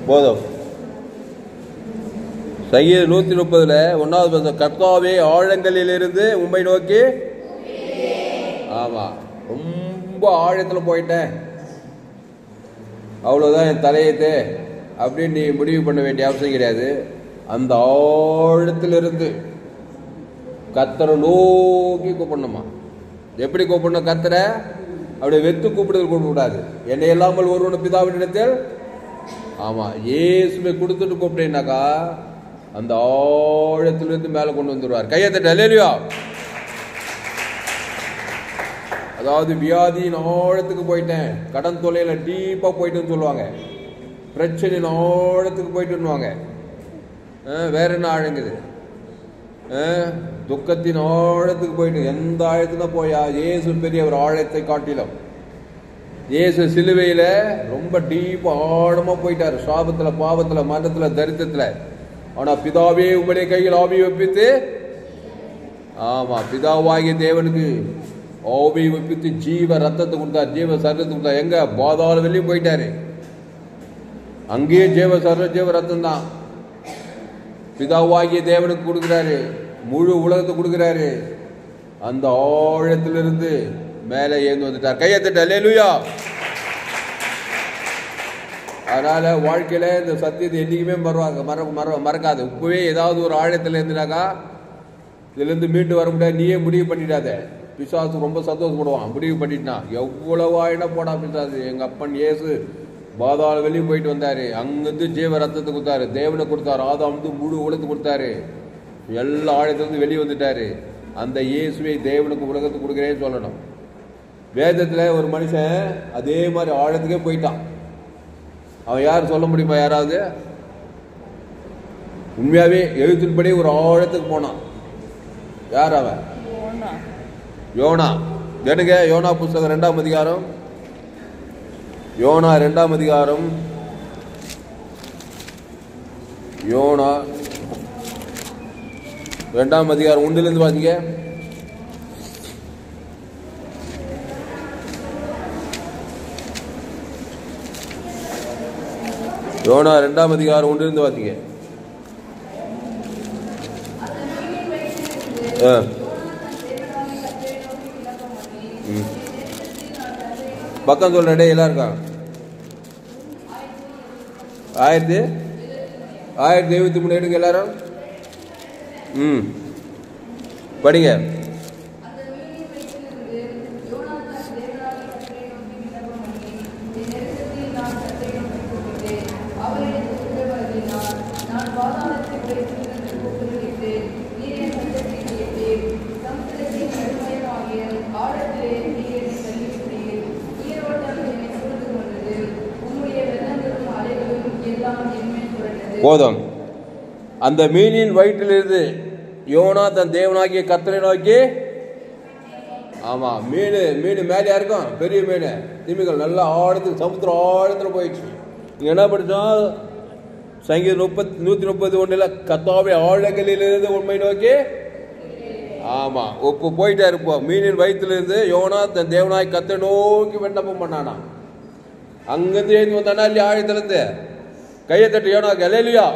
போதும் சங்கீத நூத்தி முப்பதுல ஒன்னாவது வசனம், கர்த்தாவே ஆழங்களிலிருந்து உம்மை நோக்கி ஆமா ரொம்ப ஆழத்துல போயிட்டேன் அவ்வளவுதான் என் தலையத்து அப்படின்னு நீ முடிவு பண்ண வேண்டிய அவசியம் கிடையாது அந்த ஆழத்திலிருந்து கத்தரை நோக்கி கூப்பிடணுமா எப்படி கூப்பிடணும் கத்தரை அப்படியே வெத்து கூப்பிடுதல் கூப்பிடக்கூடாது என்னை இல்லாமல் ஒருவன் பிதாவின் இடத்தில் ஆமா இயேசுவை கொடுத்துட்டு கூப்பிட்டேன்னாக்கா அந்த ஆழத்திலிருந்து மேல கொண்டு வந்துடுவார் கையை தட்ட அல்லேலூயா அதாவது வியாதியின் ஆழத்துக்கு போயிட்டேன் கடன் தொலைல டீப்பா போயிட்டுன்னு சொல்லுவாங்க பிரச்சனையின் ஆழத்துக்கு போயிட்டுன்னுவாங்க அஹ், வேற என்ன ஆழங்குது அஹ், துக்கத்தின் ஆழத்துக்கு போயிட்டு எந்த ஆழத்துல போயா இயேசு பெரிய ஒரு ஆழத்தை காட்டிலும் இயேசு சிலுவையில ரொம்ப டீப் ஆழமா போயிட்டாரு சாபத்துல பாவத்துல மரணத்துல தரித்திரத்துல ஆனா பிதாவே உங்களுடைய கையில் ஆவி ஒப்பித்து ஆமா பிதாவாகிய தேவனுக்கு ஆவி ஒப்பித்து ஜீவ ரத்தத்தை கொடுத்தார் ஜீவ சரத்தை கொடுத்தார் எங்க பாதாள வெளியும் போயிட்டாரு அங்கேயே ஜீவ சர ஜீவ ரத்தம் தான் பிதாவாகிய தேவனுக்கு கொடுக்கிறாரு முழு உலகத்தை கொடுக்கிறாரு அந்த ஆழத்திலிருந்து மேலே ஏந்து வந்துட்டார் கையை தட்ட அல்லேலூயா அதனால வாழ்க்கையில இந்த சத்தியத்தை என்னைக்குமே மறவாங்க மற மற மறக்காது இப்பவே ஏதாவது ஒரு ஆழத்துல இருந்துனாக்கா இதுல இருந்து மீண்டு வர முடியாது நீயே முடிவு பண்ணிடாத பிசாசு ரொம்ப சந்தோஷப்படுவான் முடிவு பண்ணிட்டான் எவ்வளவு ஆயிடம் போடா பிசாசு எங்க அப்பன் இயேசு பாதாள வெளியும் போயிட்டு வந்தாரு அங்கிருந்து ஜீவ ரத்தத்தை கொடுத்தாரு தேவனை கொடுத்தாரு ஆதாம் வந்து முழு உலகத்தை கொடுத்தாரு எல்லா ஆழத்திலிருந்து வெளியே வந்துட்டாரு அந்த இயேசுவை தேவனுக்கு உலகத்துக்கு கொடுக்குறேன்னு சொல்லணும் வேதத்துல ஒரு மனுஷன் அதே மாதிரி ஆழத்துக்கே போயிட்டான் அவன் யார் சொல்ல முடியுமா யாராவது உண்மையாவே எழுத்தின்படி ஒரு ஆழத்துக்கு போனான் யார் அவன் யோனா யோனா எடுங்க யோனா புஸ்தகம் ரெண்டாம் அதிகாரம் யோனா ரெண்டாம் அதிகாரம் யோனா ரெண்டாம் அதிகாரம் ஒன்றிலிருந்து பாத்தீங்க யோனா ரெண்டாம் அதிகாரம் ஒன்றிலிருந்து பாத்தீங்க ஆ ம். பக்கம் சொல்ற டே எல்லாம் இருக்காங்க ஆயிரத்தி ஆயிரத்தி எழுபத்தி மூணு எடுங்க எல்லாரும் ம் படிங்க போதும் அந்த மீனின் வயிற்றிலிருந்து யோனா தன் தேவனாகிய கர்த்தரை நோக்கி ஆமா மீன் மீன் மேலேயா இருக்கும் பெரிய மீன் திமிகள் நல்லா ஆழத்துக்கு சமுத்திரம் ஆழத்துல போயிடுச்சு இங்க என்ன படிச்சோம் சங்கீதம் முப்பத்தி நூத்தி முப்பது ஒண்ணுல கத்தாவை ஆழங்களிலிருந்து உண்மை நோக்கி ஆமா இப்போ போயிட்டாரு இப்போ மீனின் வயிற்றிலிருந்து யோனா தன் தேவனாய் கத்தை நோக்கி விண்ணப்பம் பண்ணானா அங்கிருந்து எழுந்து வந்தானா இல்லையா ஆழத்துல இருந்து கையை தட்டு யோனா கலையிலையா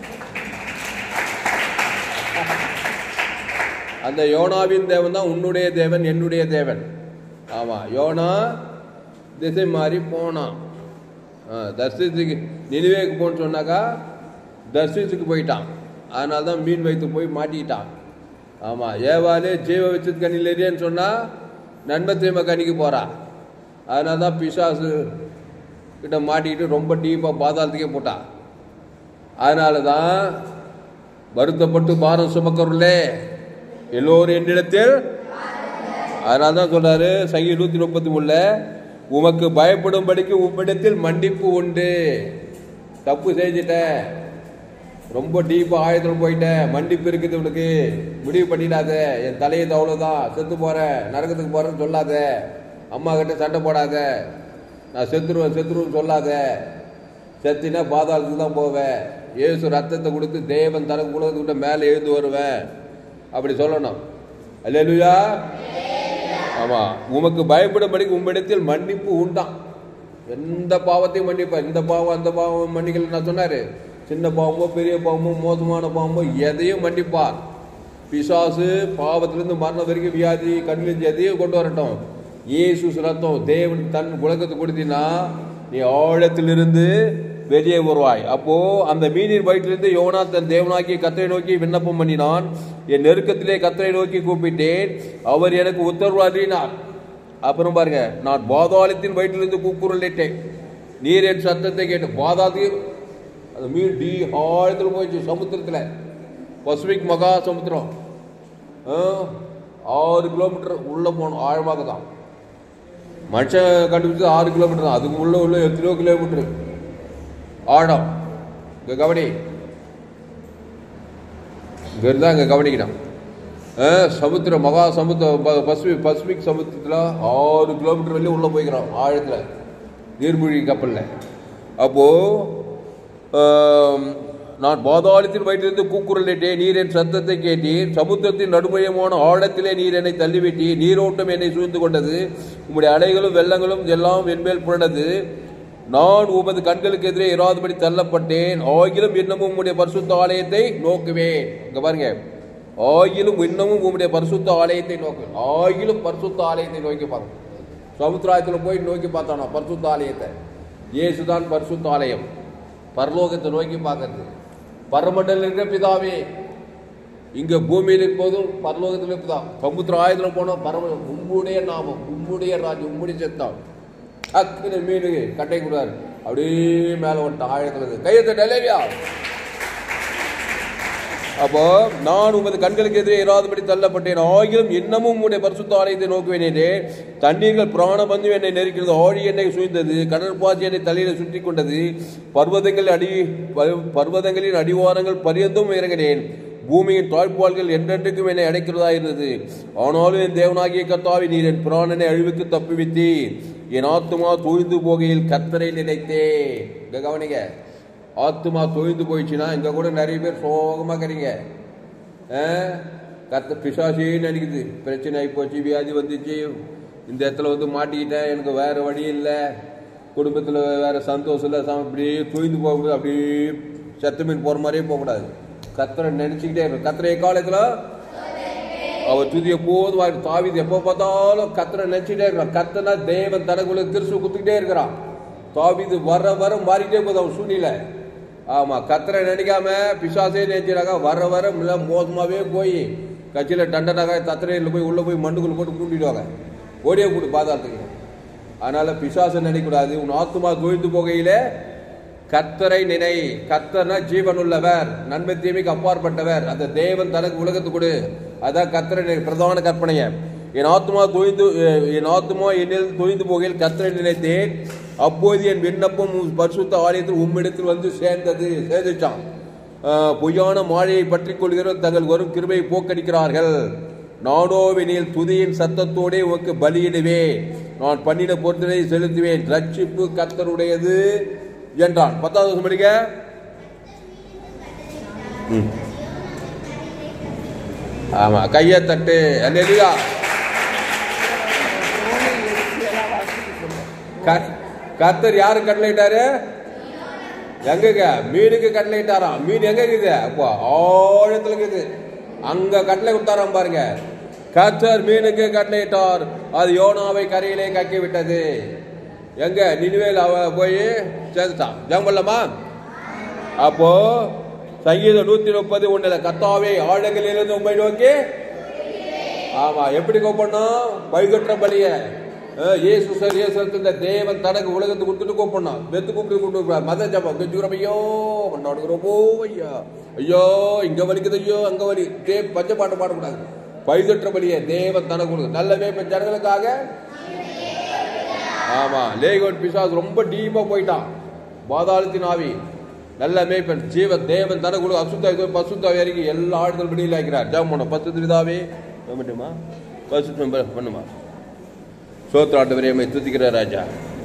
அந்த யோனாவின் தேவன் தான் உன்னுடைய தேவன் என்னுடைய தேவன் ஆமா யோனா திசை மாறி போனான் ஆ, தர்சித்துக்கு நினைவேக்கு போன்னு சொன்னாக்கா தர்சித்துக்கு போயிட்டான் அதனால தான் மீன் வைத்து போய் மாட்டிக்கிட்டான் ஆமா ஏவாலே ஜீவ வச்சது கண்ணிலேரியேன்னு சொன்னா நன்மை தீமை கணிக்கு போறா அதனால தான் பிசாசு கிட்ட மாட்டிக்கிட்டு ரொம்ப டீப்பாக பாதாளத்துக்கே போட்டா அதனால தான் வருத்தப்பட்டு பாரம் சுமக்கருளே எல்லோரும் என்னிடத்தில் அதனால தான் சொல்றாரு சங்கி நூத்தி முப்பத்தி மூணுல உமக்கு பயப்படும்படிக்கு உம்மிடத்தில் மன்னிப்பு உண்டு தப்பு செஞ்சுட்டேன் ரொம்ப டீப்பா ஆழத்துல போயிட்டேன் மன்னிப்பு இருக்குது உனக்கு முடிவு பண்ணிடாத என் தலையை அவ்வளவுதான் செத்து போறேன் நரகத்துக்கு போறேன்னு சொல்லாத அம்மா கிட்ட சண்டை போடாத நான் செத்துருவேன் செத்துருவேன்னு சொல்லாத செத்தினா பாதாளத்துக்கு தான் போவேன் இயேசு ரத்தத்தை கொடுத்து தேவன் தனக்கு உலகத்தை விட்டு மேலே எழுந்து வருவேன் அப்படி சொல்லணும் அல்லேலூயா ஆமா உமக்கு பயப்படும்படிக்கு உம்மிடத்தில் மன்னிப்பு உண்டாம் எந்த பாவத்தையும் மன்னிப்பார் இந்த பாவம் அந்த பாவம் மன்னிக்கல நான் சொன்னாரு சின்ன பாவமோ பெரிய பாவமோ மோசமான பாவமோ எதையும் மன்னிப்பார் பிசாசு பாவத்திலிருந்து மரணம் வரைக்கும் வியாதி கண்ணிலிருந்து எதையும் கொண்டு வரட்டும் இயேசு ரத்தம் தேவன் தன் உலகத்தை கொடுத்தீங்கன்னா நீ ஆழத்திலிருந்து வெளியே வருவாய் அப்போ அந்த மீனின் வயிற்றிலிருந்து யோனா தன் தேவனாக்கி கத்தரை நோக்கி விண்ணப்பம் பண்ணினான் என் நெருக்கத்திலே கத்தரை நோக்கி கூப்பிட்டேன் அவர் எனக்கு உத்தரவு அருளினார் அப்புறம் பாருங்க நான் பாதாளத்தின் வயிற்றிலிருந்து கூக்குரலிட்டேன் நீர் என் சத்தத்தை கேட்டு பாதாளத்தில் அது மீன் டி ஆழத்தில் போயிடுச்சு சமுத்திரத்தில் பசிபிக் மகா சமுத்திரம் ஆ, ஆறு கிலோமீட்டர் உள்ள போகணும் ஆழமாக தான் மனுஷன் கண்டுபிடிச்சது ஆறு கிலோமீட்டர் தான் அதுக்கு உள்ள உள்ள எத்தனையோ கிலோமீட்டர் ஆழம் இங்க கவனி இங்க இருந்தா இங்க கவனிக்கணும் ஆ, சமுத்திரம் மகா சமுத்திரம் ப- பசிபிக் பசிபிக் சமுத்திரத்தில் ஆறு கிலோமீட்டர் வெளியே உள்ள போய்க்கிறோம் ஆழத்தில் நீர்மூழ்கி கப்பலில் அப்போ ஆம், நான் பாதாளத்தின் வயிற்றிலிருந்து கூக்குரலிட்டேன் நீர் என் சத்தத்தை கேட்டீர் சமுத்திரத்தின் நடுமையமான ஆழத்திலே நீர் என்னை தள்ளிவிட்டீர் நீரோட்டம் என்னை சூழ்ந்து கொண்டது உம்முடைய அலைகளும் வெள்ளங்களும் எல்லாம் என்மேல் புரண்டது நான் உமது கண்களுக்கு எதிரே இராதபடி தள்ளப்பட்டேன் ஆகிலும் இன்னமும் உம்முடைய பரிசுத்த ஆலயத்தை நோக்குவேன் இங்க பாருங்க ஆகிலும் இன்னமும் உம்முடைய பரிசுத்த ஆலயத்தை நோக்கு ஆகிலும் பரிசுத்த ஆலயத்தை நோக்கி பாருங்க சமுத்திராயத்தில் போய் நோக்கி பார்த்தானா பரிசுத்த ஆலயத்தை இயேசுதான் பரிசுத்த ஆலயம் பரலோகத்தை நோக்கி பார்க்கறது பரமண்டல இருக்கிற பிதாவே இங்க பூமியில் இருப்பதும் பரலோகத்தில் இருப்பதா சமுத்திர ஆயுதத்தில் போனோம் பரம உம்முடைய நாமம் உம்முடைய ராஜ்யம் உம்முடைய சத்தம் டக்குன்னு மீனு கட்டை கூடாது அப்படியே மேல வந்துட்டான் ஆழத்துல இருந்து. கையெழுத்த டெலேவியா அப்போ நான் உமது கண்களுக்கு எதிரே இராதபடி தள்ளப்பட்டேன் ஆகிலும் இன்னமும் உம்முடைய பரிசுத்த ஆலயத்தை நோக்குவேன் என்றே தண்ணீர்கள் பிராண பந்து என்னை நெருக்கிறது ஆழி என்னை சூழ்ந்தது கடற்பாசி என்னை தலையில சுற்றி கொண்டது பர்வதங்கள் அடி ப- பர்வதங்களின் அடிவாரங்கள் பரியந்தும் இறங்கினேன் பூமியின் தாழ்பால்கள் என்றென்றைக்கும் என்னை அடைக்கிறதா இருந்தது ஆனாலும் என் தேவனாகிய கர்த்தாவி நீர் என் பிராணனை அழிவுக்கு தப்புவித்தீர் என் ஆத்துமா தூய்ந்து போகையில் கத்தரை நினைத்தேன் இங்க கவனிங்க ஆத்துமா தொய்ந்து போயிடுச்சுன்னா இங்க கூட நிறைய பேர் சோகமா இருக்கிறீங்க கத்த பிசாசின்னு நினைக்குது பிரச்சனை ஆகி போச்சு வியாதி வந்துச்சு இந்த இடத்துல வந்து மாட்டிக்கிட்டேன் எனக்கு வேற வழி இல்லை குடும்பத்தில் வேற சந்தோஷம் இல்லை சம- அப்படியே தொய்ந்து போகக்கூடாது அப்படியே செத்த மீன் போகிற மாதிரியே போகக்கூடாது கத்தரை நினச்சிக்கிட்டே இருக்கும் கத்தரை காலத்தில் அவர் துதி எப்போதும் வாய் தாவிது எப்போ பார்த்தாலும் கத்தரை நினைச்சிட்டே இருக்கிறான் கத்தனா தேவன் தனக்குள்ள கிறிஸ்து குத்துக்கிட்டே இருக்கிறான் தாவிது வர வர மாறிட்டே போகுது அவன் சூழ்நிலை ஆமா கத்தரை நினைக்காம பிசாசே நினைச்சாங்க வர வர மிக மோசமாவே போய் கட்சியில டண்டனாக தத்திரையில் போய் உள்ள போய் மண்டுக்குள்ள போட்டு கூட்டிடுவாங்க ஓடியே கூட்டு பாதாளத்துக்கு அதனால பிசாசை நினைக்கூடாது உன் ஆத்துமா தோய்ந்து போகையிலே கத்தரை நினை கத்தர்னா ஜீவன் உள்ளவர் நன்மை தீமைக்கு அப்பாற்பட்டவர் அந்த தேவன் தனக்கு உலகத்து கொடு அதான் கத்தரை நினை பிரதான கற்பனைய என் ஆத்மா தொய்ந்து அஹ், என் ஆத்மா என்னில் தொய்ந்து போகையில் கத்தரை நினைத்தேன் அப்போது என் விண்ணப்பம் உம் பரிசுத்த ஆலயத்தில் உம்மிடத்தில் வந்து சேர்ந்தது சேர்ந்துச்சான் அஹ், பொய்யான மாழையை பற்றிக் கொள்கிற தங்கள் வரும் கிருபையை போக்கடிக்கிறார்கள் நாடோவெனில் துதியின் சத்தத்தோடே உமக்கு பலியிடுவேன் நான் பண்ணின பொருத்தனை செலுத்துவேன் ரட்சிப்பு கத்தருடையது என்றான் பத்தாவது வருஷம் படிக்க ம். ஆமா கையை தட்டு அல்லேலூயா க- கர்த்தர் யாரு கட்டளையிட்டாரு எங்கங்க மீனுக்கு கட்டளையிட்டாராம் மீன் எங்க இருக்குது அப்போ ஆழத்துல இருக்குது அங்க கட்டளை விட்டாராம் பாருங்க கர்த்தர் மீனுக்கு கட்டளையிட்டார் அது யோனாவை கரையிலே கக்கி விட்டது எங்க நிலுவையில் அவ போய் சேர்ந்துட்டான் ஜெபம் பண்ணலாமா அப்போ சங்கீதம் நூத்தி முப்பது ஒண்ணுல கத்தாவே ஆழங்களிலிருந்து உண்மை நோக்கி ஆமா எப்படி கூப்பிடணும் பைகற்ற பலிய அஹ், இயேசு சார் இயேசு இந்த தேவன் தனக்கு உலகத்துக்கு கொடுத்துட்டு கூப்பிடணும் வெத்து கூப்பிட்டு கூப்பிட்டு மத ஜபம் கெஞ்சுகிறோம் ஐயோ கொண்டாடுகிறோம் ஓ ஐயா ஐயோ இங்க வலிக்குது ஐயோ அங்க வலி தே பஞ்ச பாட்டு பாடக்கூடாது பைகற்ற பலிய தேவன் தனக்கு கொடுக்கு நல்ல மேய்ப்பன் ஜனங்களுக்காக ஆமா லேகோட் பிசாஸ் ரொம்ப டீப்பா போயிட்டான் பாதாளத்தின் ஆவி நல்ல மேய்ப்பன் ஜீவ தேவன் தனக்குழு அசுத்த பசுத்த வரைக்கும் எல்லா ஆடுதல் வெளியில் ஆகிறார் ஜாம் பண்ண பத்து விதாவே வேண்டுமா பசு பண்ணுமா சோத்ராட்டு விரையமை துதிக்கிற ராஜா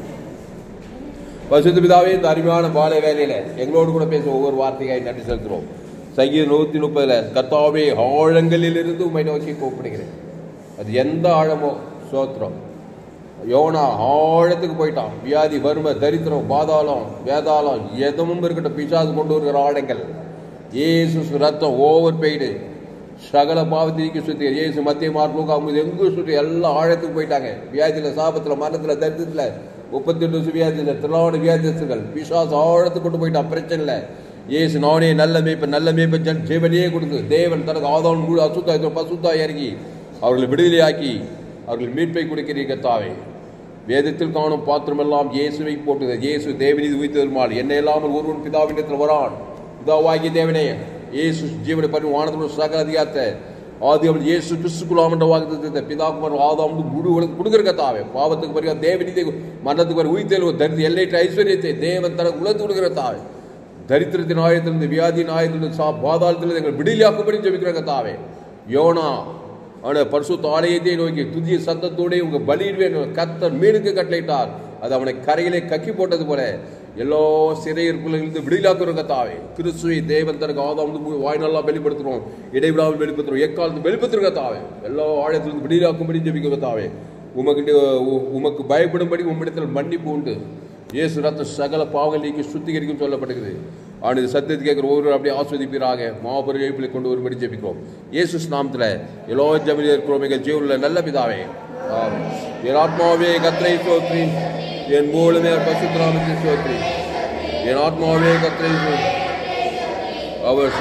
பசுத்த பிதாவே இந்த அருமையான பாலை வேலையில எங்களோடு கூட பேச ஒவ்வொரு வார்த்தையாய் நன்றி செலுத்துறோம் சங்கீத நூத்தி முப்பதுல கர்த்தாவே ஆழங்களில் இருந்து உண்மை நோக்கி கூப்பிடுகிறேன் அது எந்த ஆழமோ சோத்திரம் யோனா ஆழத்துக்கு போயிட்டான் வியாதி வறுமை தரித்திரம் பாதாளம் வேதாளம் எதுவும் இருக்கட்டும் பிசாசு கொண்டு வருகிற ஆடைகள் இயேசு ரத்தம் ஓவர் பெய்டு சகல பாவத்திற்கு சுத்தி இயேசு மத்திய மார்புக்கு அவங்க எங்கும் சுற்றி எல்லாம் ஆழத்துக்கு போயிட்டாங்க வியாதியில சாபத்துல மரணத்துல தரித்திரத்துல முப்பத்தி எட்டு வியாதியில திரளான வியாதிகள் பிசாசு ஆழத்துக்கு கொண்டு போயிட்டான் பிரச்சனை இல்லை இயேசு நானே நல்ல மேய்ப்பு நல்ல மேய்ப்பு ஜன் ஜீவனையே கொடுத்து தேவன் தனக்கு ஆதாரம் முழு அசுத்தா பசுத்தா இறங்கி அவர்களை விடுதலையாக்கி அவர்கள் மீட்பை கொடுக்கிறீங்க தாவே வேதத்தில் காணும் பாத்திரமெல்லாம் இயேசுவை போட்டது இயேசு தேவனீதி உயிர்த்தெழுமாள் என்ன இல்லாமல் ஒருவன் பிதாவிடத்தில் வரான் பிதாவாகிய தேவனே இயேசு ஜீவனை பண்ணி வானத்தில் சகல அதிகாரத்தை ஆதி அவன் இயேசு கிறிஸ்துக்குள்ளாமன்ற வாக்குத்தத்தை பிதாக்குமார் ஆதாம் முழு கொடுக்குற தாவே பாவத்துக்கு பிறகு தேவனீதி மரணத்துக்கு பிறகு உயிர்த்தெழுவ தரித்து எல்லையற்ற ஐஸ்வர்யத்தை தேவன் தனக்கு உலர்ந்து கொடுக்கிற தாவே தரித்திரத்தின் ஆயத்திலிருந்து வியாதியின் ஆயத்திலிருந்து சா பாதாளத்திலிருந்து எங்கள் விடுதலையாக்கும்படி ஜெபிக்கிற தாவே யோனா அவனை பரிசுத்த ஆலயத்தை நோக்கி துதிய சத்தத்தோடே உங்க பலியிடுவே கத்தர் மீனுக்கு கட்டளையிட்டார் அது அவனை கரையிலே கக்கி போட்டது போல எல்லா சிறையிருப்பிலிருந்து விடுதலாக்குற தாவே கிறிஸ்துவை தேவன் தனக்கு ஆதாம் வந்து வாய்நாளா வெளிப்படுத்துறோம் இடைவிடாமல் வெளிப்படுத்துறோம் எக்காலத்து வெளிப்படுத்துற தாவே எல்லா ஆழத்திலிருந்து விடுதலாக்கும்படி ஜெபிக்கிற தாவே உமக்கு உமக்கு பயப்படும்படி உம்மிடத்தில் மன்னிப்பு உண்டு இயேசு ரத்த சகல பாவங்கள் நீக்கி சுத்திகரிக்கும் சொல்லப்படுகிறது அவனது சத்தியத்தை கேட்கிற ஒவ்வொரு அப்படியே ஆஸ்வதிப்பீராக மாபெரும் எழுப்பிலை கொண்டு வரும்படி ஜெபிக்கிறோம் இயேசு நாமத்தில் எல்லா ஜமியில் இருக்கிறோம் எங்கள் ஜீவனில் நல்ல பிதாவே ஆமென். என் ஆத்மாவே கத்திரை சோத்ரி என் மூலமே பசுத்திராமத்தை சோத்ரி என் ஆத்மாவே கத்திரை சோத்ரி அவர்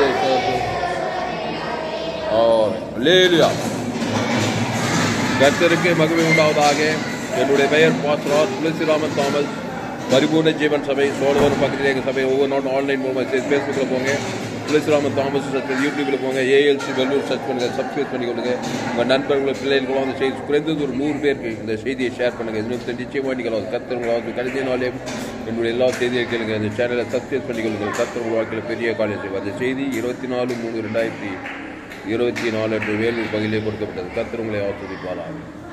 லேலுயா கர்த்தருக்கு மகிமை உண்டாவதாக என்னுடைய பெயர் பாஸ்ராஜ் துளசிராமன் தாமஸ் பரிபூர்ண ஜீவன் சபை சோழவரம் பக்கத்தில் எங்கள் சபை ஒவ்வொரு நாளும் ஆன்லைன் மூலமாக ஃபேஸ்புக்கில் போங்க துளசிராமன் தாமஸ் சர்ச் யூடியூப்பில் போங்க ஏஎல்சி வெள்ளூர் சர்ச் பண்ணுங்கள் சப்ஸ்கிரைப் பண்ணி கொடுங்க உங்கள் நண்பர்கள் பிள்ளைகளும் அந்த செய்தி குறைந்தது ஒரு நூறு பேருக்கு இந்த செய்தியை ஷேர் பண்ணுங்கள் இன்னும் நிச்சயமாக நீங்கள் கத்தவங்களாவது கடைசி நாளே என்னுடைய எல்லா செய்தியை கேளுங்க இந்த சேனலை சப்ஸ்கிரைப் பண்ணி கொள்ளுங்கள் கத்தவங்க வாழ்க்கையில் பெரிய காலேஜ் அந்த செய்தி இருபத்தி நாலு மூணு ரெண்டாயிரத்தி இருபத்தி நாலு அன்று வேலூர் பகுதியிலே கொடுக்கப்பட்டது கத்திரங்களை ஆஸ்வதிப்பாராக